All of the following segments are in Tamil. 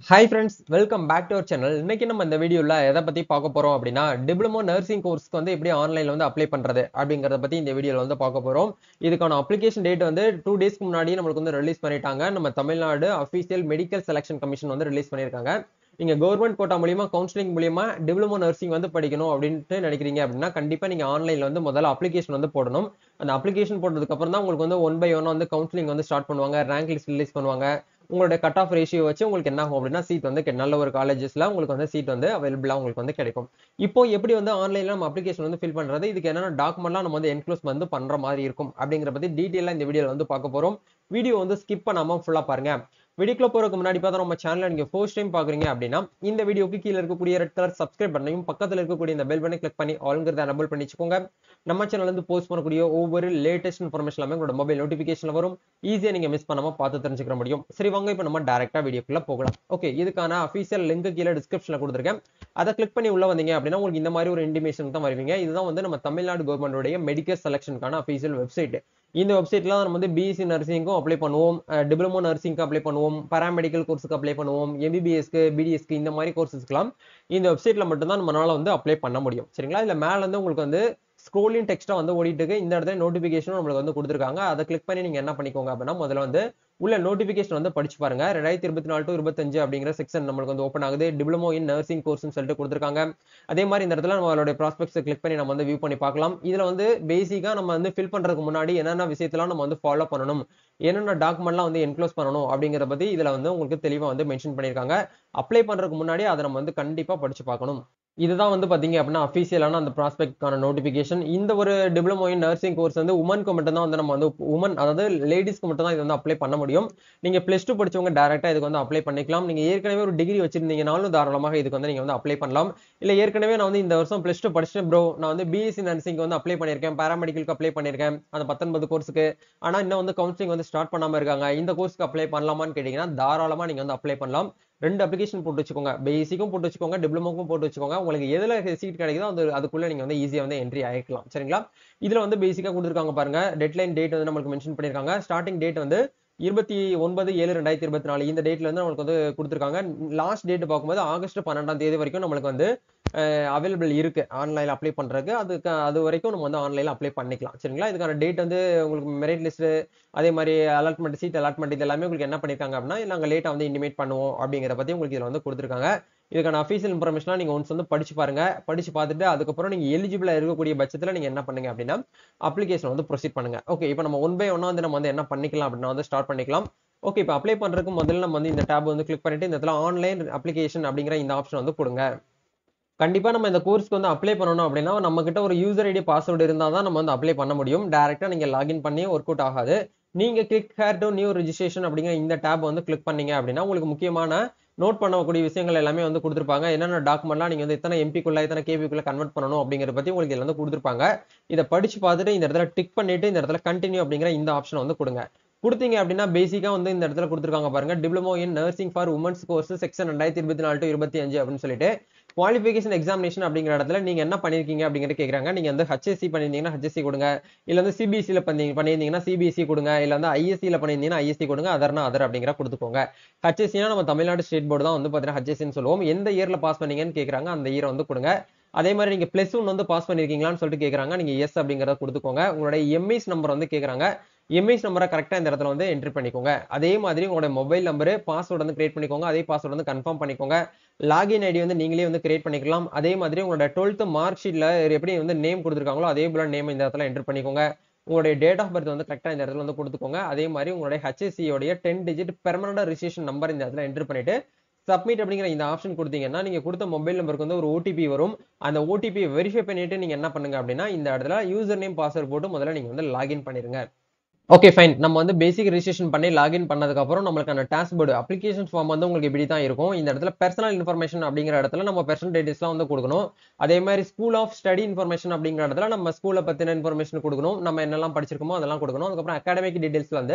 hi friends welcome back to our channel இன்னைக்கு நம்ம இந்த வீடியோல எதை பத்தி பார்க்க போறோம் அப்படின்னா டிப்ளமோ நர்சிங் கோர்ஸ்க்கு வந்து எப்படி ஆன்லைன்ல வந்து அப்ளை பண்றது அப்படிங்கறத பத்தி இந்த வீடியோல வந்து பார்க்க போறோம் இதுக்கான அப்ளிகேஷன் டேட் வந்து டூ டேஸ்க்கு முன்னாடி நம்மளுக்கு வந்து ரிலீஸ் பண்ணிட்டாங்க நம்ம Tamil Nadu official medical selection commission வந்து ரிலீஸ் பண்ணியிருக்காங்க நீங்க கவர்மெண்ட் கோட்டா மூலியமா கவுன்சிலிங் மூலியமா டிப்ளமோ நர்சிங் வந்து படிக்கணும் அப்படின்ட்டு நினைக்கிறீங்க அப்படின்னா கண்டிப்பா நீங்க ஆன்லைன்ல வந்து முதல்ல அப்ளிகேஷன் வந்து போடணும் அந்த அப்ளிகேஷன் போட்டதுக்கு அப்புறம் தான் உங்களுக்கு வந்து ஒன் பை ஒன் வந்து கவுன்சிலிங் வந்து ஸ்டார்ட் பண்ணுவாங்க ரேங்க் லிஸ்ட் ரிலீஸ் பண்ணுவாங்க உங்களோட கட் ஆஃப் ரேஷியோ வச்சு உங்களுக்கு என்ன ஆகும் அப்படின்னா சீட் வந்து கெ- நல்ல ஒரு காலேஜஸ்ல உங்களுக்கு வந்து சீட் வந்து அவைலபிளா உங்களுக்கு வந்து கிடைக்கும் இப்போ எப்படி வந்து ஆன்லைன்ல நம்ம அப்ளிகேஷன் வந்து ஃபில் பண்றது இதுக்கு என்னென்ன டாக்குமெண்ட்லாம் நம்ம வந்து என்க்ளோஸ் வந்து பண்ற மாதிரி இருக்கும் அப்படிங்கிற பத்தி டீட்டெயிலாக இந்த வீடியோல வந்து பார்க்க போறோம் வீடியோ வந்து ஸ்கிப் பண்ணாம ஃபுல்லா பாருங்க வீடியோக்குள்ள போறதுக்கு முன்னாடி பார்த்தா நம்ம சேனலை நீங்க ஃபர்ஸ்ட் டைம் பாக்குறீங்க அப்படின்னா இந்த வீடியோக்கு கீழே இருக்கக்கூடிய ரெட் கலர் சப்ஸ்கிரைப் பண்ணையும் பக்கத்துல இருக்கக்கூடிய இந்த பெல் பண்ணி கிளிக் பண்ணி ஆளுங்கிறத எனபிள் பண்ணி வச்சுக்கோங்க நம்ம சேனல்ல இருந்து போஸ்ட் பண்ணக்கூடிய ஒவ்வொரு லேட்டஸ்ட் இன்ஃபர்மேஷன் எல்லாமே உங்களோட மொபைல் நோட்டிபிகேஷன்ல வரும் ஈஸியா நீங்க மிஸ் பண்ணாம பார்த்து தெரிஞ்சுக்கிற முடியும் சரி வாங்க இப்போ நம்ம டேரக்டா வீடியோக்குள்ள போகலாம் ஓகே இதுக்கான அஃபீஷியல் லிங்க் கீழே டிஸ்கிரிப்ஷன்ல கொடுத்துருக்கேன் அதை கிளிக் பண்ணி உள்ள வந்தீங்க அப்படின்னா உங்களுக்கு இந்த மாதிரி ஒரு இன்டிமேஷன் தான் வருவீங்க இதுதான் வந்து நம்ம தமிழ்நாடு கவர்மெண்டோடைய மெடிக்கல் செலக்ஷனுக்கான அஃபீஷியல் வெப்சைட் இந்த வெப்சைட்ல நம்ம வந்து பிஎஸ்சி நர்சிங்க்கும் அப்ளை பண்ணுவோம் டிப்ளமோ நர்சிங்க்கு அப்ளை பண்ணுவோம் பாராமெடிக்கல் கோர்ஸுக்கு அப்ளை பண்ணுவோம் எம்பிபிஎஸ்க்கு பிடிஎஸ்க்கு இந்த மாதிரி கோர்சஸ்க்குலாம் இந்த வெப்சைட்ல மட்டும்தான் நம்மளால வந்து அப்ளை பண்ண முடியும் சரிங்களா இல்ல மேல வந்து உங்களுக்கு வந்து ஸ்க்ரோலிங் டெக்ஸ்டா வந்து ஓடிட்டு இருக்கு இந்த இடத்துல நோட்டிபிகேஷனும் நம்மளுக்கு வந்து கொடுத்துருக்காங்க அதை கிளிக் பண்ணி நீங்க என்ன பண்ணிக்கோங்க அப்படின்னா முதல்ல வந்து உள்ள நோட்டிபிகேஷன் வந்து படிச்சு பாருங்க ரெண்டாயிரத்தி இருபத்தி நாலு டு இருபத்தஞ்சு அப்படிங்கிற செக்ஷன் நம்மளுக்கு வந்து ஓப்பன் ஆகுது டிப்ளமோ இன் நர்சிங் கோர்ஸ்னு சொல்லிட்டு கொடுத்துருக்காங்க அதே மாதிரி இந்த இடத்துல நம்மளோட ப்ராஸ்பெக்ட்ஸ் கிளிக் பண்ணி நம்ம வந்து வியூ பண்ணி பார்க்கலாம் இதுல வந்து பேசிக்கா நம்ம வந்து ஃபில் பண்றதுக்கு முன்னாடி என்னென்ன விஷயத்தெல்லாம் நம்ம வந்து ஃபாலோ பண்ணணும் என்னென்ன டாக்குமெண்ட்லாம் வந்து என்க்ளோஸ் பண்ணணும் அப்படிங்கிற பத்தி இதுல வந்து உங்களுக்கு தெளிவா வந்து மென்ஷன் பண்ணியிருக்காங்க அப்ளை பண்றதுக்கு முன்னாடி அதை நம்ம வந்து கண்டிப்பா படிச்சு பார்க்கணும் இதுதான் வந்து பாத்தீங்க அப்படின்னா அஃபீஷியலான அந்த ப்ராஸ்பெக்ட்கான நோட்டிபிகேஷன் இந்த ஒரு டிப்ளமோ இன் நர்சிங் கோர்ஸ் வந்து உமனுக்கு மட்டும் தான் வந்து நம்ம வந்து உமன் அதாவது லேடிஸ்க்கு மட்டும் தான் இது வந்து அப்ளை பண்ண முடியும் நீங்க பிளஸ் டூ படிச்சவங்க டேரக்டா இதுக்கு வந்து அப்ளை பண்ணிக்கலாம் நீங்க ஏற்கனவே ஒரு டிகிரி வச்சிருந்தீங்கனாலும் தாராளமாக இதுக்கு வந்து நீங்க வந்து அப்ளை பண்ணலாம் இல்ல ஏற்கனவே நான் வந்து இந்த வருஷம் பிளஸ் டூ படிச்சேன் ப்ரோ நான் வந்து பிஎஸ்சி நர்சிங்க்கு வந்து அப்ளை பண்ணியிருக்கேன் பாராமெடிக்கலுக்கு அப்ளை பண்ணியிருக்கேன் அந்த பத்தொன்பது கோர்ஸுக்கு ஆனா இன்னும் வந்து கவுன்சிலிங் வந்து ஸ்டார்ட் பண்ணாம இருக்காங்க இந்த கோர்ஸ்க்கு அப்ளை பண்ணலாமான்னு கேட்டீங்கன்னா தாராளமா நீங்க வந்து அப்ளை பண்ணலாம் ரெண்டு அப்ளிகேஷன் போட்டு வச்சுக்கோங்க பேசிக்கும் போட்டு வச்சுக்கோங்க டிப்ளமோக்கும் போட்டு வச்சுக்கோங்க உங்களுக்கு எதுல சீட் கிடைக்குதோ அது அதுக்குள்ள நீங்க வந்து ஈஸியா வந்து என்ட்ரி ஆயிக்கலாம் சரிங்களா இதுல வந்து பேசிக்கா கொடுத்துருக்காங்க பாருங்க டெட்லைன் டேட் வந்து நம்மளுக்கு மென்ஷன் பண்ணிருக்காங்க ஸ்டார்டிங் டேட் வந்து இருபத்தி ஒன்பது ஏழு ரெண்டாயிரத்தி இருபத்தி நாலு இந்த டேட்ல இருந்து நம்மளுக்கு வந்து கொடுத்துருக்காங்க லாஸ்ட் டேட் பார்க்கும்போது ஆகஸ்ட் பன்னெண்டாம் தேதி வரைக்கும் நம்மளுக்கு வந்து அவைலபிள் இருக்கு ஆன்லைன்ல அப்ளை பண்றதுக்கு அதுக்கு அது வரைக்கும் நம்ம வந்து ஆன்லைன்ல அப்ளை பண்ணிக்கலாம் சரிங்களா இதுக்கான டேட் வந்து உங்களுக்கு மெரிட் லிஸ்ட் அதே மாதிரி அலாட்மெண்ட் சீட் அலாட்மெண்ட் இது எல்லாமே உங்களுக்கு என்ன பண்ணிருக்காங்க அப்படின்னா நாங்க லேட்டா வந்து இனிமேட் பண்ணுவோம் அப்படிங்கிற பத்தி உங்களுக்கு இதுல வந்து கொடுத்துருக்காங்க இதுக்கான அஃபீஷியல் இன்ஃபர்மேஷனா நீங்க ஒன்ஸ் வந்து படிச்சு பாருங்க படிச்சு பார்த்துட்டு அதுக்கப்புறம் நீங்க எலிஜிபிளா இருக்கக்கூடிய பட்சத்துல நீங்க என்ன பண்ணுங்க அப்படின்னா அப்ளிகேஷன் வந்து ப்ரொசீட் பண்ணுங்க ஓகே இப்போ நம்ம ஒன் பை ஒன்னா வந்து நம்ம வந்து என்ன பண்ணிக்கலாம் அப்படின்னா வந்து ஸ்டார்ட் பண்ணிக்கலாம் ஓகே இப்போ அப்ளை பண்றதுக்கு முதல்ல நம்ம வந்து இந்த டேப் வந்து கிளிக் பண்ணிட்டு இந்த இடத்துல ஆன்லைன் அப்ளிகேஷன் அப்படிங்கிற இந்த ஆப்ஷன் வந்து கொடுங்க கண்டிப்பா நம்ம இந்த கோர்ஸ்க்கு வந்து அப்ளை பண்ணணும் அப்படின்னா நம்ம கிட்ட ஒரு யூசர் ஐடி பாஸ்வேர்டு இருந்தால் தான் நம்ம வந்து அப்ளை பண்ண முடியும் டேரக்டா நீங்க லாகின் பண்ணி ஒர்க் அவுட் ஆகாது நீங்க click here to new registration அப்படிங்கிற இந்த டேப் வந்து கிளிக் பண்ணீங்க அப்படின்னா உங்களுக்கு முக்கியமான நோட் பண்ணக்கூடிய விஷயங்கள் எல்லாமே வந்து கொடுத்துருப்பாங்க என்னென்ன டாக்குமெண்ட்லாம் நீங்க வந்து எத்தனை எம்பிக்குள்ள எத்தனை கேபிக்குள்ள கன்வெர்ட் பண்ணணும் அப்படிங்கிறத பத்தி உங்களுக்கு இதுல வந்து கொடுத்துருப்பாங்க இதை படிச்சு பார்த்துட்டு இந்த இடத்துல டிக் பண்ணிட்டு இந்த இடத்துல கண்டினியூ அப்படிங்கிற இந்த ஆப்ஷன் வந்து கொடுங்க கொடுத்தீங்க அப்படின்னா பேசிக்கா வந்து இந்த இடத்துல கொடுத்துருக்காங்க பாருங்க diploma in nursing for womens course section ரெண்டாயிரத்தி இருபத்தி நாலு டு இருபத்தி அஞ்சு அப்படின்னு சொல்லிட்டு குவாலிஃபிகேஷன் எக்ஸாமினேஷன் அப்படிங்கிற இடத்துல நீங்க என்ன பண்ணிருக்கீங்க அப்படிங்கிறது கேக்குறாங்க நீங்க வந்து ஹெச்எஸ்சி பண்ணிருந்தீங்கன்னா ஹெச்எஸ்சி கொடுங்க இல்ல வந்து சிபிஎஸ்சில பண்ணி பண்ணியிருந்தீங்கன்னா சிபிஎஸ்சி கொடுங்க இல்ல வந்து ஐஎஸ்சில பண்ணியிருந்தீங்கன்னா ஐஎஸ்சி கொடுங்க அதர்னா அதர் அப்படிங்கிற கொடுத்துக்கோங்க ஹெச்எஸ்சினா நம்ம தமிழ்நாடு ஸ்டேட் போர்டு தான் வந்து பாத்தீங்கன்னா ஹெச்எஸ்சின்னு சொல்லுவோம் எந்த இயர்ல பாஸ் பண்ணீங்கன்னு கேக்குறாங்க அந்த இயர் வந்து கொடுங்க அதே மாதிரி நீங்க பிளஸ் ஒன் வந்து பாஸ் பண்ணிருக்கீங்களான்னு சொல்லிட்டு கேக்குறாங்க நீங்க எஸ் அப்படிங்கறத கொடுத்துக்கோங்க உங்களுடைய எம்ஐஸ் நம்பர் வந்து கேக்குறாங்க எம்ஐஸ் நம்பரை கரெக்டா இந்த இடத்துல வந்து என்ட்ரி பண்ணிக்கோங்க அதே மாதிரி உங்களோட மொபைல் நம்பர் பாஸ்வேர்டு வந்து கிரியேட் பண்ணிக்கோங்க அதே பாஸ்வேர்டு வந்து கன்ஃபார்ம் பண்ணிக்கோங்க லாகின் ஐடி வந்து நீங்களே வந்து கிரியேட் பண்ணிக்கலாம் அதே மாதிரி உங்களோட டுவெல்த் மார்க் ஷீட்ல எப்படி வந்து நேம் கொடுத்துருக்காங்களோ அதே போல நேம் இந்த இடத்துல என்ட்ரி பண்ணிக்கோங்க உங்களுடைய டேட் ஆஃப் பர்த் வந்து கரெக்டாக இந்த இடத்துல வந்து கொடுத்துக்கோங்க அதே மாதிரி உங்களுடைய HSC உடைய ten digit permanent registration number இந்த இடத்துல என்ட்ரி பண்ணிட்டு சப்மிட் அப்படிங்கிற இந்த ஆப்ஷன் கொடுத்தீங்கன்னா நீங்க கொடுத்த மொபைல் நம்பருக்கு வந்து ஒரு ஓடிபி வரும் அந்த ஓடிபி வெரிஃபை பண்ணிட்டு நீங்க என்ன பண்ணுங்க அப்படின்னா இந்த இடத்துல யூசர் நேம் பாஸ்வேர்ட் போட்டு முதல்ல நீங்க வந்து லாகின் பண்ணிருங்க ஓகே ஃபைன் நம்ம வந்து பேசிக் ரெஜிஸ்ட்ரேஷன் பண்ணி லாகின் பண்ணதுக்கு அப்புறம் நம்மளுக்கான டாஸ்போர்டு அப்ளிகேஷன் ஃபார்ம் வந்து உங்களுக்கு இப்படி தான் இருக்கும் இந்த இடத்துல பர்சனல் இன்ஃபர்மேஷன் அப்படிங்கிற இடத்துல நம்ம பர்சனல் டீடைல்ஸ்லாம் வந்து கொடுக்கணும் அதே மாதிரி ஸ்கூல் ஆஃப் ஸ்டடி இன்ஃபர்மேஷன் அப்படிங்கிற இடத்துல நம்ம ஸ்கூலை பத்தின இன்ஃபர்மேஷன் கொடுக்கணும் நம்ம என்னெல்லாம் படிச்சிருக்கோமோ அதெல்லாம் கொடுக்கணும் அதுக்கப்புறம் அகாடமிக் டீடைல்ஸ்ல வந்து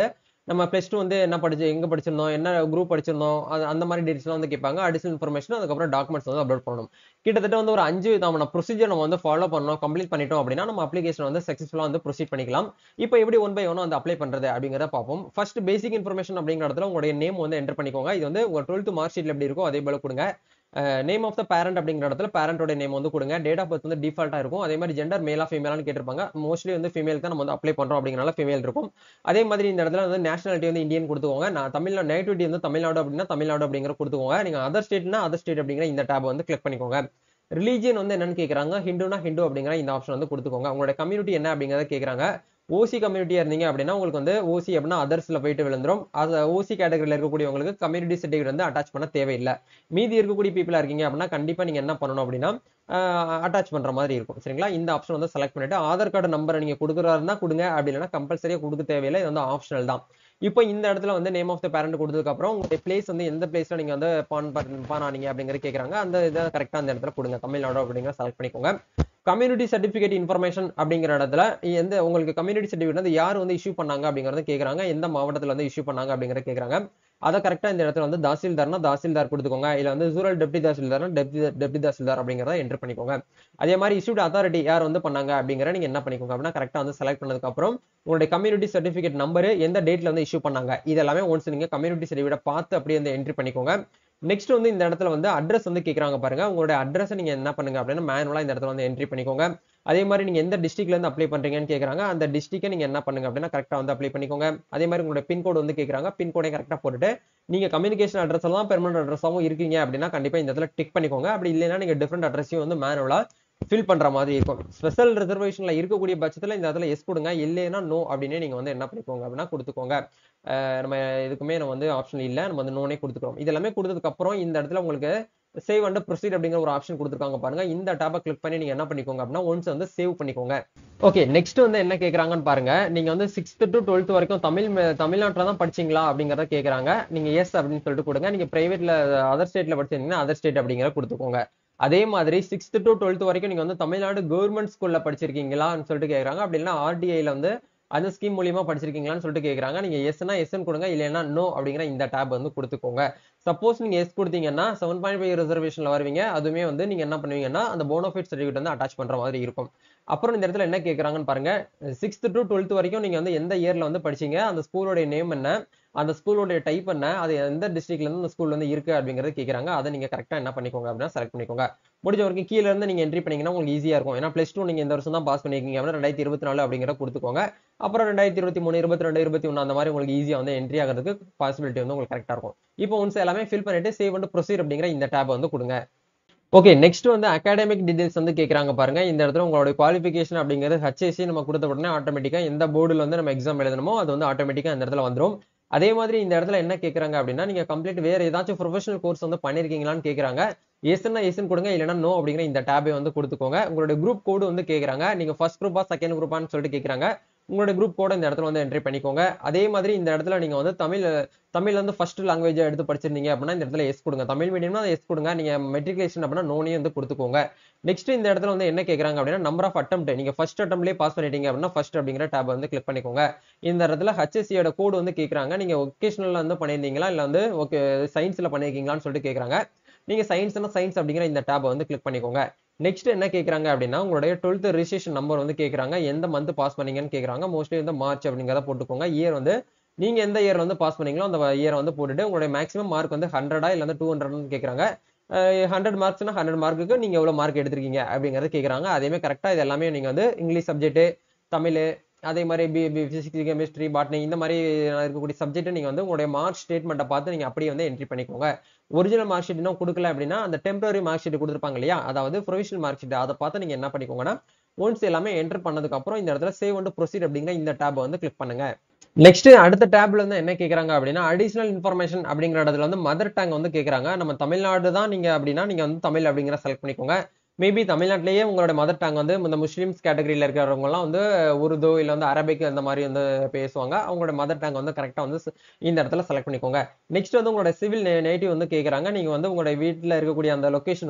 நம்ம ப்ளஸ் டூ வந்து என்ன படிச்சு எங்க படிச்சிருந்தோம் என்ன குரூப் படிச்சிருந்தோம் அது அந்த மாதிரி டீட்டெயில்ஸ்லாம் வந்து கேட்பாங்க அடிஷனல் இன்ஃபர்மேஷன் அதுக்கப்புறம் டாக்குமெண்ட்ஸ் வந்து அப்லோட் பண்ணணும் கிட்டத்தட்ட வந்து ஒரு அஞ்சு விதமான ப்ரொசீஜர் நம்ம வந்து ஃபாலோ பண்ணோம் கம்ப்ளீட் பண்ணிட்டோம் அப்படின்னா நம்ம அப்ளிகேஷன் வந்து சக்ஸஸ்ஃபுல்லாக வந்து ப்ரொசீட் பண்ணிக்கலாம் இப்போ எப்படி ஒன் பை ஒன் வந்து அப்ளை பண்றது அப்படிங்கிறத பார்ப்போம் ஃபர்ஸ்ட் பேசிக் இன்ஃபர்மேஷன் அப்படிங்கிற இடத்துல உங்களுடைய நேம் வந்து என்டர் பண்ணிக்கோங்க இது வந்து உங்க டுவெல்த் மார்க் ஷீட்ல எப்படி இருக்கோ அதே போல கொடுங்க நேம் ஆஃப் த பேரண்ட் அப்படிங்கிற இடத்துல பேரண்டோட நேம் வந்து கொடுங்க டேட் ஆஃப் பர்த் வந்து டிஃபால்ட்டா இருக்கும் அதே மாதிரி ஜெண்டர் மேலா ஃபீமேலான்னு கேட்டிருப்பாங்க மோஸ்ட்லி வந்து ஃபீமேல் தான் நம்ம வந்து அப்ளை பண்றோம் அப்படிங்கறனால ஃபீமேல் இருக்கும் அதே மாதிரி இந்த இடத்துல வந்து நேஷனாலிட்டி வந்து இந்தியன் கொடுத்துக்கோங்க நான் தமிழ்நாடு நேட்டிவிட்டி வந்து தமிழ்நாடு அப்படின்னா தமிழ்நாடு அப்படிங்கிற கொடுத்துக்கோங்க நீங்க அதர் ஸ்டேட்னா அதர் ஸ்டேட் அப்படிங்கிற இந்த டேப் வந்து கிளிக் பண்ணிக்கோங்க ரிலீஜியன் வந்து என்னன்னு கேட்குறாங்க ஹிந்துனா ஹிந்து அப்படிங்கிற இந்த ஆப்ஷன் வந்து கொடுத்துக்கோங்க உங்களோட கம்யூனிட்டி என்ன அப்படிங்கிறத கேட்குறாங்க ஓசி கம்யூனிட்டியா இருந்தீங்க அப்படின்னா உங்களுக்கு வந்து ஓசி அப்படின்னா அதர்ஸ்ல போயிட்டு விழுந்துரும் அது ஓசி கேட்டகரியில் இருக்கக்கூடியவங்களுக்கு கம்யூனிட்டி சர்டிஃபிகேட் வந்து அட்டாச் பண்ண தேவையில்லை மீதி இருக்கக்கூடிய பீப்புளா இருக்கீங்க அப்படின்னா கண்டிப்பா நீங்க என்ன பண்ணணும் அப்படின்னா அட்டாச் பண்ற மாதிரி இருக்கும் சரிங்களா இந்த ஆப்ஷன் வந்து செலக்ட் பண்ணிட்டு ஆதார் கார்டு நம்பரை நீங்க கொடுக்குறாருன்னா கொடுங்க அப்படி இல்லைன்னா கம்பல்சரியா கொடுக்க தேவையில்லை இது வந்து ஆப்ஷனல் தான் இப்போ இந்த இடத்துல வந்து நேம் ஆஃப் த பேரண்ட் கொடுத்ததுக்கு அப்புறம் உங்களுடைய பிளேஸ் வந்து எந்த பிளேஸ்ல நீங்க வந்து பான் பான் ஆனீங்க அப்படிங்கிற கேட்கறாங்க அந்த இதை கரெக்டா அந்த இடத்துல கொடுங்க தமிழ்நாடு அப்படிங்கிற செலக்ட் பண்ணிக்கோங்க கம்யூனிட்டி சர்டிஃபிகேட் இன்ஃபர்மேஷன் அப்படிங்கிற இடத்துல எந்த உங்களுக்கு கம்யூனிட்டி சர்டிஃபிகேட் வந்து யார் வந்து இஷ்யூ பண்ணாங்க அப்படிங்கறத கேட்கறாங்க எந்த மாவட்டத்துல வந்து இஷ்யூ பண்ணாங்க அப்படிங்கறத கேட்கறாங்க அதை கரெக்டா இந்த இடத்துல வந்து தாசில்தார்னா தாசில்தார் கொடுத்துக்கோங்க இல்ல வந்து ரூரல் டெப்டி தாசில்தார்னா டெப்டி டெப்டி தாசில்தார் அப்படிங்கறத என்டர் பண்ணிக்கோங்க அதே மாதிரி இஷ்யூட் அத்தாரிட்டி யார் வந்து பண்ணாங்க அப்படிங்கிற நீங்க என்ன பண்ணிக்கோங்க அப்படின்னா கரெக்டா வந்து செலக்ட் பண்ணதுக்கு அப்புறம் உங்களுடைய கம்யூனிட்டி சர்டிஃபிகேட் நம்பர் எந்த டேட்ல வந்து இஷ்யூ பண்ணாங்க இது எல்லாமே ஒன்ஸ் நீங்க கம்யூனிட்டி சர்டிஃபிகேட் பார்த்து அப்படியே வந்து என்ட்ரி பண்ணிக்கோங்க நெக்ஸ்ட் வந்து இந்த இடத்துல வந்து அட்ரஸ் வந்து கேட்கறாங்க பாருங்க உங்களுடைய அட்ரஸ் நீங்க என்ன பண்ணுங்க அப்படின்னா மேனுவலா இந்த இடத்துல வந்து என்ட்ரி பண்ணிக்கோங்க அதே மாதிரி நீங்க எந்த டிஸ்ட்ரிக்ட்ல இருந்து அப்ளை பண்றீங்கன்னு கேட்கறாங்க அந்த டிஸ்ட்ரிக்டை நீங்க என்ன பண்ணுங்க அப்படின்னா கரெக்டா வந்து அப்ளை பண்ணிக்கோங்க அதே மாதிரி உங்களுடைய பின்கோடு வந்து கேட்கறாங்க பின்கோடை கரெக்டா போட்டுட்டு நீங்க கம்யூனிகேஷன் அட்ரஸ் எல்லாம் பெர்மனன்ட் அட்ரஸாவும் இருக்கீங்க அப்படின்னா கண்டிப்பா இந்த இடத்துல டிக் பண்ணிக்கோங்க அப்படி இல்லைன்னா நீங்க டிஃப்ரெண்ட் அட்ரஸையும் வந்து மேனுவலா ஃபில் பண்ற மாதிரி இருக்கும் ஸ்பெஷல் ரிசர்வேஷன்ல இருக்கக்கூடிய பட்சத்துல இந்த இடத்துல எஸ் கொடுங்க இல்லைன்னா நோ அப்படின்னு நீங்க வந்து என்ன பண்ணிக்கோங்க அப்படின்னா கொடுத்துக்கோங்க நம்ம இதுக்குமே நம்ம வந்து ஆப்ஷன் இல்லை நம்ம வந்து நோனே கொடுத்துக்கிறோம் இது எல்லாமே கொடுத்ததுக்கு அப்புறம் இந்த இடத்துல உங்களுக்கு சேவ் அண்ட் ப்ரொசீட் அப்படிங்கிற ஒரு ஆப்ஷன் கொடுத்துருக்காங்க பாருங்க இந்த டேப்பை கிளிக் பண்ணி நீங்க என்ன பண்ணிக்கோங்க அப்படின்னா ஒன்ஸ் வந்து சேவ் பண்ணிக்கோங்க ஓகே நெக்ஸ்ட் வந்து என்ன கேக்குறாங்கன்னு பாருங்க நீங்க வந்து சிக்ஸ்த் டு டுவெல்த் வரைக்கும் தமிழ் தமிழ்நாட்டில் தான் படிச்சீங்களா அப்படிங்கறத கேக்குறாங்க நீங்க எஸ் அப்படின்னு சொல்லிட்டு கொடுங்க நீங்க பிரைவேட்ல அதர் ஸ்டேட்ல படிச்சிருந்தீங்கன்னா அதர் ஸ்டேட் அப்படிங்கிற கொடுத்துக்கோங்க அதே மாதிரி சிக்ஸ்த் டு டுவெல்த் வரைக்கும் நீங்க வந்து தமிழ்நாடு கவர்மெண்ட் ஸ்கூல்ல படிச்சிருக்கீங்களான்னு சொல்லிட்டு கேக்குறாங்க அப்படி இல்லைன்னா ஆர்டிஐல வந்து அந்த ஸ்கீம் மூலியமா படிச்சிருக்கீங்களான்னு சொல்லிட்டு கேக்குறாங்க நீங்க எஸ்னா எஸ்ன்னு கொடுங்க இல்லைன்னா நோ அப்படிங்கிற இந்த டேப் வந்து கொடுத்துக்கோங்க சப்போஸ் நீங்க எஸ் கொடுத்தீங்கன்னா செவன் பாயிண்ட் ஃபைவ் ரிசர்வேஷன்ல வருவீங்க அதுவுமே வந்து நீங்க என்ன பண்ணுவீங்கன்னா அந்த போனோஃபைட் சர்டிஃபிகேட் வந்து அட்டாச் பண்ற மாதிரி இருக்கும் அப்புறம் இந்த இடத்துல என்ன கேட்கறாங்கன்னு பாருங்க சிக்ஸ்த் டு டுவெல்த் வரைக்கும் நீங்க வந்து எந்த இயர்ல வந்து படிச்சீங்க அந்த ஸ்கூலோட நேம் என்ன அந்த ஸ்கூலோட டைப் என்ன அது எந்த டிஸ்ட்ரிக்ட்ல இருந்து அந்த ஸ்கூல் வந்து இருக்கு அப்படிங்கறது கேட்கறாங்க அதை நீங்க கரெக்டா என்ன பண்ணிக்கோங்க அப்படின்னா செலக்ட் பண்ணிக்கோங்க முடிஞ்ச வரைக்கும் கீழ இருந்து நீங்க என்ட்ரி பண்ணீங்கன்னா உங்களுக்கு ஈஸியா இருக்கும் ஏன்னா பிளஸ் டூ நீங்க இந்த வருஷம் தான் பாஸ் பண்ணிருக்கீங்க அப்படின்னா ரெண்டாயிரத்தி இருபத்தி நாலு அப்படிங்கிற கொடுத்துக்கோங்க அப்புறம் ரெண்டாயிரத்தி இருபத்தி மூணு இருபத்தி ரெண்டு இருபத்தி ஒன்று அந்த மாதிரி உங்களுக்கு ஈஸியா வந்து என்ட்ரி ஆகிறதுக்கு பாசிபிலிட்டி வந்து உங்களுக்கு கரெக்டா இருக்கும் இப்போ ஒன்ஸ் எல்லாமே ஃபில் பண்ணிட்டு சேவ் அண்ட் ப்ரொசீட் அப்படிங்கிற இந்த டேப் வந்து கொடுங்க ஓகே நெக்ஸ்ட் வந்து அகாடமிக் டீடைல்ஸ் வந்து கேட்குறாங்க பாருங்க இந்த இடத்துல உங்களோட குவாலிஃபிகேஷன் அப்படிங்கிறது ஹச்எஸ்சி நம்ம கொடுத்த உடனே ஆட்டோமேட்டிக்கா எந்த போர்டில் வந்து நம்ம எக்ஸாம் எழுதணுமோ அது வந்து ஆட்டோமேட்டிக்கா இந்த இடத்துல வந்துடும் அதே மாதிரி இந்த இடத்துல என்ன கேட்குறாங்க அப்படின்னா நீங்க கம்ப்ளீட் வேற ஏதாச்சும் ப்ரொஃபஷனல் கோர்ஸ் வந்து பண்ணிருக்கீங்களான்னு கேட்குறாங்க எஸ்னா எஸ்ன்னு கொடுங்க இல்லைன்னா நோ அப்படிங்கிற இந்த டேபை வந்து கொடுத்துக்கோங்க உங்களோட குரூப் கோடு வந்து கேட்குறாங்க நீங்க ஃபர்ஸ்ட் குரூப்பா செகண்ட் குரூப்பான்னு சொல்லிட்டு கேட்குறாங்க உங்களோட குரூப் கோட இந்த இடத்துல வந்து என்ட்ரி பண்ணிக்கோங்க அதே மாதிரி இந்த இடத்துல நீங்க வந்து தமிழ் தமிழ் வந்து ஃபர்ஸ்ட் லாங்குவேஜா எடுத்து படிச்சிருந்தீங்க அப்படின்னா இந்த இடத்துல எஸ் கொடுங்க தமிழ் மீடியம்னா எஸ் கொடுங்க நீங்க மெட்ரிகுலேஷன் அப்படின்னா நோனே வந்து கொடுத்துக்கோங்க நெக்ஸ்ட் இந்த இடத்துல வந்து என்ன கேட்கறாங்க அப்படின்னா நம்பர் ஆஃப் அட்டம் நீங்க ஃபர்ஸ்ட் அட்டம்லேயே பாஸ் பண்ணிட்டீங்க அப்படின்னா ஃபர்ஸ்ட் அப்படிங்கிற டேப் வந்து கிளிக் பண்ணிக்கோங்க இந்த இடத்துல ஹச்எஸ்சியோட கோடு வந்து கேட்கறாங்க நீங்க ஒகேஷனல்ல வந்து பண்ணியிருந்தீங்களா இல்ல வந்து ஓகே சயின்ஸ்ல பண்ணிருக்கீங்களான்னு சொல்லிட்டு கேட்கறாங்க நீங்க சயின்ஸ்னா சயின்ஸ் அப்படிங்கிற இந்த டேப் வந்து கிளிக் பண்ணிக்கோங்க நெக்ஸ்ட் என்ன கேட்கறாங்க அப்படின்னா உங்களுடைய டுவெல்த் ரிஜிஸ்ட்ரேஷன் நம்பர் வந்து கேட்கறாங்க எந்த மந்த் பாஸ் பண்ணீங்கன்னு கேட்கறாங்க மோஸ்ட்லி வந்து மார்ச் அப்படிங்கிறத போட்டுக்கோங்க இயர் வந்து நீங்க எந்த இயர் வந்து பாஸ் பண்ணீங்களோ அந்த இயரை வந்து போட்டுட்டு உங்களுடைய மேக்ஸிமம் மார்க் வந்து ஹண்ட்ரடா இல்ல வந்து டூ ஹண்ட்ரட்னு கேட்கறாங்க ஹண்ட்ரட் மார்க்ஸ்னா ஹண்ட்ரட் மார்க்குக்கு நீங்க எவ்வளவு மார்க் எடுத்திருக்கீங்க அப்படிங்கறத கேட்கறாங்க அதே மாதிரி கரெக்டா இது எல்லாமே நீங்க வந்து இங்கிலீஷ் சப்ஜெக்ட் தமிழ் அதே மாதிரி P P physics chemistry botany இந்த மாதிரி இருக்கக்கூடிய சப்ஜெக்ட் நீங்க வந்து உங்களுடைய மார்க் ஸ்டேட்மெண்ட்டை பார்த்து நீங்க அப்படியே வந்து என்ட்ரி பண்ணிக்கோங்க ஒரிஜினல் மார்க் ஷீட் இன்னும் கொடுக்கல அப்படின்னா அந்த டெம்பரரி மார்க் ஷீட் கொடுத்துருப்பாங்க இல்லையா அதாவது ப்ரொவிஷனல் மார்க் ஷீட் அதை பார்த்து நீங்க என்ன பண்ணிக்கோங்கன்னா ஒன்ஸ் எல்லாமே என்டர் பண்ணதுக்கு அப்புறம் இந்த இடத்துல சேவ் வந்து ப்ரொசீட் அப்படிங்கிற இந்த டேப் வந்து கிளிக் பண்ணுங்க நெக்ஸ்ட் அடுத்த டேப்ல வந்து என்ன கேக்குறாங்க அப்படின்னா அடிஷனல் இன்ஃபர்மேஷன் அப்படிங்கிற இடத்துல வந்து மதர் டங் வந்து கேக்குறாங்க நம்ம தமிழ்நாடு தான் நீங்க அப்படின்னா நீங்க வந்து தமிழ் அப்படிங்கிற செலக்ட் பண்ணிக்கோங்க மேபி தமிழ்நாட்டிலேயே உங்களோட மதர் டங் வந்து இந்த முஸ்லீம்ஸ் கேட்டகரியில் இருக்கிறவங்க எல்லாம் வந்து உருது இல்லை வந்து அரபிக் அந்த மாதிரி வந்து பேசுவாங்க அவங்களோட மதர் டங் வந்து கரெக்டாக வந்து இந்த இடத்துல செலக்ட் பண்ணிக்கோங்க நெக்ஸ்ட் வந்து உங்களோட சிவில் நேட்டிவ் வந்து கேட்குறாங்க நீங்கள் வந்து உங்களோட வீட்டில் இருக்கக்கூடிய அந்த லொக்கேஷன் வந்து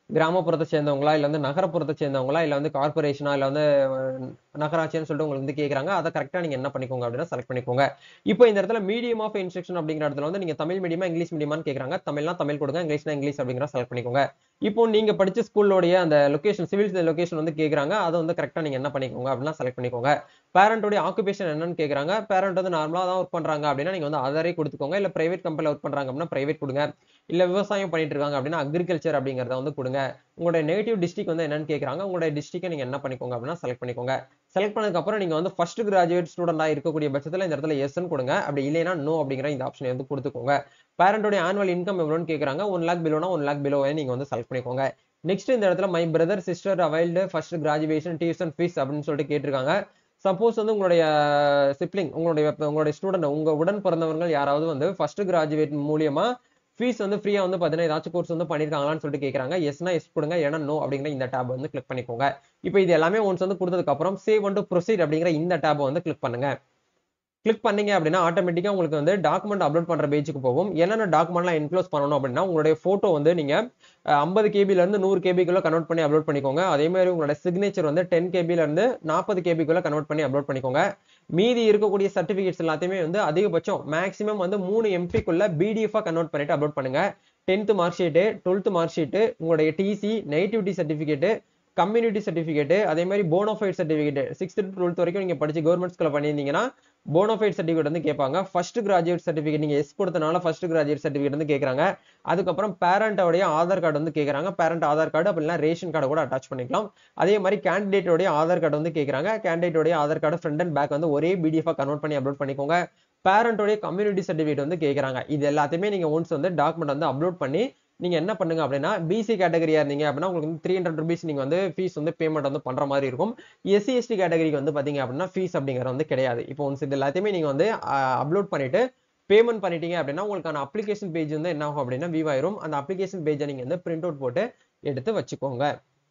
கிராமப்புறத்தை சேர்ந்தவங்களா இல்ல வந்து நகரப்புறத்தை சேர்ந்தவங்களா இல்ல வந்து கார்பரேஷனா இல்ல வந்து அஹ், நகராட்சின்னு சொல்லிட்டு உங்களுக்கு வந்து கேக்குறாங்க அதை கரெக்டா நீங்க என்ன பண்ணிக்கோங்க அப்படின்னா செலக்ட் பண்ணிக்கோங்க இப்போ இந்த இடத்துல மீடியம் ஆஃப் இன்ஸ்ட்ரக்ஷன் அப்படிங்கிற இடத்துல வந்து நீங்க தமிழ் மீடியமா இங்கிலீஷ் மீடியமான்னு கேக்குறாங்க தமிழ்னா தமிழ் கொடுங்க இங்கிலீஷ்னா இங்கிலீஷ் அப்படிங்கிற செலக்ட் பண்ணிக்கோங்க இப்போ நீங்க படிச்ச ஸ்கூலோடைய அந்த லொகேஷன் சிவில் லொகேஷன் வந்து கேக்குறாங்க அதை வந்து கரெக்டா நீங்க என்ன பண்ணிக்கோங்க அப்படின்னா செலக்ட் பண்ணிக்கோங்க பேரண்டோடைய ஆக்குபேஷன் என்னன்னு கேக்குறாங்க பேரண்ட் வந்து நார்மலா தான் ஒர்க் பண்றாங்க அப்படின்னா நீங்க வந்து அதரே கொடுத்துக்கோங்க இல்ல பிரைவேட் கம்பெனில ஒர்க் பண்றாங்க அப்படின்னா பிரைவேட் கொடுங்க இல்ல விவசாயம் பண்ணிட்டு இருக்காங்க அப்படின்னா அக்ரிகல்ச்சர் அப்படிங்கறத வந்து கொடுங்க உங்களுடைய நெகட்டிவ் டிஸ்ட்ரிக் வந்து என்னன்னு கேக்குறாங்க உங்களுடைய டிஸ்ட்ரிக்டை நீங்க என்ன பண்ணிக்கோங்க அப்படின்னா செலக்ட் பண்ணிக்கோங்க செலக்ட் பண்ணதுக்கு அப்புறம் நீங்க வந்து ஃபர்ஸ்ட் கிராஜுவேட் ஸ்டூடெண்டா இருக்கக்கூடிய பட்சத்துல இந்த இடத்துல எஸ்ன்னு கொடுங்க அப்படி இல்லைன்னா நோ அப்படிங்கிற இந்த ஆப்ஷனை வந்து கொடுத்துக்கோங்க பேரண்டோட ஆனுவல் இன்கம் எவ்வளோன்னு கேக்குறாங்க ஒன் லேக் பிலோனா ஒன் லேக் பிலோவை நீங்க வந்து செலக்ட் பண்ணிக்கோங்க நெக்ஸ்ட் இந்த இடத்துல my brother sister availed first graduation tuition fees அப்படின்னு சொல்லிட்டு கேட்டிருக்காங்க சப்போஸ் வந்து உங்களுடைய சிப்ளிங் உங்களுடைய உங்களுடைய ஸ்டூடெண்ட் உங்க உடன் பிறந்தவர்கள் யாராவது வந்து ஃபர்ஸ்ட் கிராஜுவேட் மூலியமா ஃபீஸ் வந்து ஃப்ரீயா வந்து பார்த்தீங்கன்னா ஏதாச்சும் கோர்ஸ் வந்து பண்ணிருக்காங்களான்னு சொல்லிட்டு கேட்கறாங்க எஸ்னா எஸ் கொடுங்க ஏன்னா நோ அப்படிங்கிற இந்த டேப் வந்து கிளிக் பண்ணிக்கோங்க இப்போ இது எல்லாமே ஒன்ஸ் வந்து கொடுத்ததுக்கு அப்புறம் சேவ் வந்து ப்ரொசீட் அப்படிங்கிற இந்த டேப் வந்து கிளிக் பண்ணுங்க கிளிக் பண்ணீங்க அப்படின்னா ஆட்டோமேட்டிக்கா உங்களுக்கு வந்து டாக்குமெண்ட் அப்லோட் பண்ற பேஜுக்கு போகும் என்னென்ன டாக்குமெண்ட்லாம் என்க்ளோஸ் பண்ணணும் அப்படின்னா உங்களுடைய போட்டோ வந்து நீங்க ஐம்பது கேபில இருந்து நூறு கேபிக்குள்ள கன்வெர்ட் பண்ணி அப்லோட் பண்ணிக்கோங்க அதே மாதிரி உங்களோட சிக்னேச்சர் வந்து டென் கேபில இருந்து நாற்பது கேபிக்குள்ள கன்வெர்ட் பண்ணி அப்லோட் பண்ணிக்கோங்க மீதி இருக்கக்கூடிய சர்டிபிகேட்ஸ் எல்லாத்தையுமே வந்து அதிகபட்சம் மேக்ஸிமம் வந்து மூணு எம்பிக்குள்ள பிடிஎஃபா கன்வெர்ட் பண்ணிட்டு அப்லோட் பண்ணுங்க tenth mark sheet twelfth mark sheet உங்களுடைய TC negativity certificate community certificate அதே மாதிரி bonafide certificate sixth to twelfth வரைக்கும் நீங்க படிச்சு கவர்மெண்ட் ஸ்கூல்ல பண்ணியிருந்தீங்கன்னா போனோஃபைட் சர்டிஃபிகேட் வந்து கேட்பாங்க ஃபர்ஸ்ட் கிராஜுவேட் சர்டிஃபிகேட் நீங்க எஸ் கொடுத்தனால ஃபர்ஸ்ட் கிராஜுவேட் சர்டிஃபிகேட் வந்து கேட்கறாங்க அதுக்கப்புறம் பேரண்டோடைய ஆதார் கார்டு வந்து கேட்கறாங்க பேரண்ட் ஆதார் கார்டு அப்படின்னா ரேஷன் கார்டு கூட அட்டாச் பண்ணிக்கலாம் அதே மாதிரி கேண்டிடேட்டோடைய ஆதார் கார்டு வந்து கேட்கறாங்க கேண்டிடேட்டோடைய Aadhaar card front and back வந்து ஒரே பிடிஎஃபா கன்வெர்ட் பண்ணி அப்லோட் பண்ணிக்கோங்க பேரண்டோடைய கம்யூனிட்டி சர்டிஃபிகேட் வந்து கேட்கறாங்க இது எல்லாத்தையுமே நீங்க ஒன்ஸ் வந்து டாக்குமெண்ட் வந்து அப்லோட் பண்ணி நீங்க என்ன பண்ணுங்க அப்படின்னா பிசி கேட்டகரியா இருந்தீங்க அப்படின்னா உங்களுக்கு வந்து த்ரீ ஹண்ட்ரட் ருபீஸ் நீங்க வந்து ஃபீஸ் வந்து பேமெண்ட் வந்து பண்ற மாதிரி இருக்கும் எஸ்சி எஸ்டி கேட்டகரிக்கு வந்து பாத்தீங்க அப்படின்னா ஃபீஸ் அப்படிங்கிறது வந்து கிடையாது இப்போ ஒன்ஸ் இது எல்லாத்தையுமே நீங்க வந்து அப்லோட் பண்ணிட்டு பேமெண்ட் பண்ணிட்டீங்க அப்படின்னா உங்களுக்கான அப்ளிகேஷன் பேஜ் வந்து என்ன ஆகும் அப்படின்னா வியூ ஆயிரும் அந்த அப்ளிகேஷன் பேஜை நீங்க வந்து பிரிண்ட் அவுட் போட்டு எடுத்து வச்சுக்கோங்க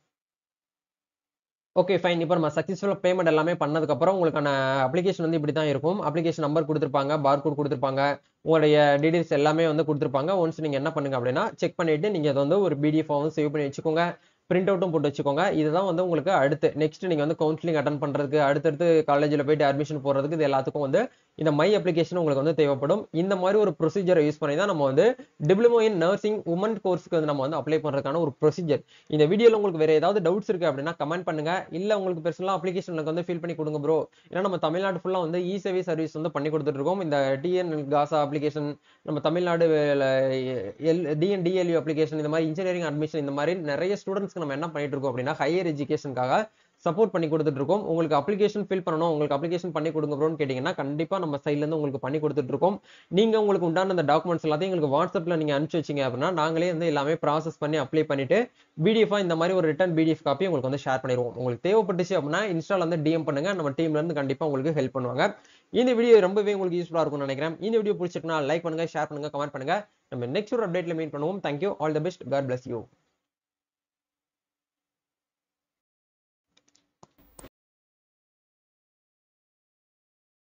ஓகே ஃபைன் இப்போ நம்ம சக்ஸஸ்ஃபுல்லாக பேமெண்ட் எல்லாமே பண்ணதுக்கு அப்புறம் உங்களுக்கான அப்ளிகேஷன் வந்து இப்படி தான் இருக்கும் அப்ளிகேஷன் நம்பர் கொடுத்துருப்பாங்க பார் கோட் கொடுத்துருப்பாங்க உங்களுடைய டீடைல்ஸ் எல்லாமே வந்து கொடுத்துருப்பாங்க ஒன்ஸ் நீங்க என்ன பண்ணுங்க அப்படின்னா செக் பண்ணிட்டு நீங்க அதை வந்து ஒரு பிடிஎஃப் வந்து சேவ் பண்ணி வச்சுக்கோங்க பிரிண்ட் அவுட்டும் போட்டு வச்சுக்கோங்க இதுதான் வந்து உங்களுக்கு அடுத்து நெக்ஸ்ட் நீங்க வந்து கவுன்சிலிங் அட்டன் பண்றதுக்கு அடுத்தடுத்து காலேஜில் போயிட்டு அட்மிஷன் போடுறதுக்கு இது எல்லாத்துக்கும் வந்து இந்த மை அப்ளிகேஷன் உங்களுக்கு வந்து தேவைப்படும் இந்த மாதிரி ஒரு ப்ரொசீஜரை யூஸ் பண்ணி தான் நம்ம வந்து டிப்ளமோ இன் நர்சிங் உமன் கோர்ஸ்க்கு வந்து நம்ம வந்து அப்ளை பண்றதுக்கான ஒரு ப்ரொசீஜர் இந்த வீடியோல உங்களுக்கு வேற ஏதாவது டவுட்ஸ் இருக்கு அப்படின்னா கமெண்ட் பண்ணுங்க இல்ல உங்களுக்கு பெர்சனலா அப்ளிகேஷன் எனக்கு வந்து ஃபில் பண்ணி கொடுங்க ப்ரோ ஏன்னா நம்ம தமிழ்நாடு ஃபுல்லா வந்து இ சேவை சர்வீஸ் வந்து பண்ணி கொடுத்துட்டு இருக்கோம் இந்த டிஎன் காசா அப்ளிகேஷன் நம்ம Tamil Nadu L TN DLU application இந்த மாதிரி இன்ஜினியரிங் அட்மிஷன் இந்த மாதிரி நிறைய ஸ்டூடெண்ட்ஸ்க்கு நம்ம என்ன பண்ணிட்டு இருக்கோம் அப்படின்னா ஹையர் எஜுகேஷனுக்காக சப்போர்ட் பண்ணி கொடுத்துட்டு இருக்கோம் உங்களுக்கு அப்ளிகேஷன் ஃபில் பண்ணணும் உங்களுக்கு அப்ளிகேஷன் பண்ணி கொடுங்க ப்ரோன்னு கேட்டீங்கன்னா கண்டிப்பா நம்ம சைட்ல இருந்து உங்களுக்கு பண்ணி கொடுத்துட்டு இருக்கோம் நீங்க உங்களுக்கு உண்டான அந்த டாக்குமெண்ட்ஸ் எல்லாத்தையும் எங்களுக்கு வாட்ஸ்அப்ல நீங்க அனுப்பிச்சு வச்சீங்க அப்படின்னா நாங்களே வந்து எல்லாமே ப்ராசஸ் பண்ணி அப்ளை பண்ணிட்டு பிடிஎஃபா இந்த மாதிரி ஒரு ரிட்டன் பிடிஎஃப் காப்பி உங்களுக்கு வந்து ஷேர் பண்ணிடுவோம் உங்களுக்கு தேவைப்பட்டுச்சு அப்படின்னா இன்ஸ்டால வந்து டிஎம் பண்ணுங்க நம்ம டீம்ல இருந்து கண்டிப்பா உங்களுக்கு ஹெல்ப் பண்ணுவாங்க இந்த வீடியோ ரொம்பவே உங்களுக்கு யூஸ்ஃபுல்லா இருக்கும்னு நினைக்கிறேன் இந்த வீடியோ பிடிச்சிருக்குன்னா லைக் பண்ணுங்க ஷேர் பண்ணுங்க கமெண்ட் பண்ணுங்க நம்ம நெக்ஸ்ட் ஒரு அப்டேட்ல மீட் பண்ணுவோம் thank you all the best God bless you